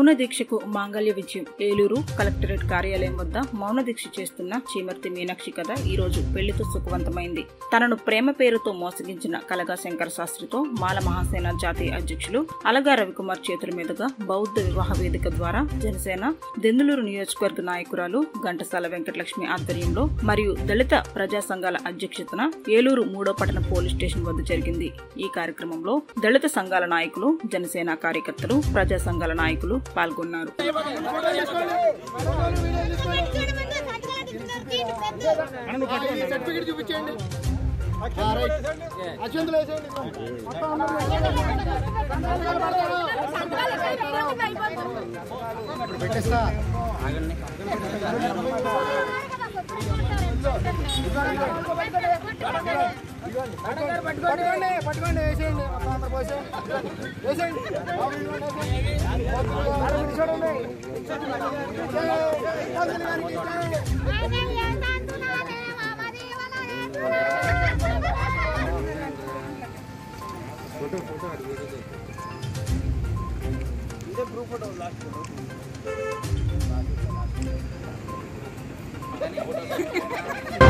మౌన దీక్షకు మాంగళ్య విజయం ఏలూరు కలెక్టరేట్ కార్యాలయం వద్ద మౌన దీక్ష చేస్తున్న చీమర్తి మీనాక్షి కథ ఈ రోజు పెళ్లితో సుఖవంతమైంది తనను ప్రేమ పేరుతో మోసగించిన కలగా శంకర శాస్త్రితో మాల మహాసేన జాతీయ అధ్యక్షులు అలగా రవికుమార్ చేతుల మీదుగా బౌద్ధ వివాహ వేదిక ద్వారా జనసేన దెందులూరు నియోజకవర్గ నాయకురాలు ఘంటసాల వెంకటలక్ష్మి ఆధ్వర్యంలో మరియు దళిత ప్రజా సంఘాల అధ్యక్షతన ఏలూరు మూడో పట్టణ పోలీస్ స్టేషన్ వద్ద జరిగింది ఈ కార్యక్రమంలో దళిత సంఘాల నాయకులు జనసేన కార్యకర్తలు ప్రజా సంఘాల నాయకులు పాల్గొన్నారు సర్టిఫికెట్ చూపించండి అక్షంతలు వేసేయండి మొత్తం అందరూ పెట్టేస్తా పట్టుకోండి పట్టుకోండి వేసేయండి మొత్తం అందరూ పోసేయండి వేసేయండి ఆడ చూడండి ఫోటో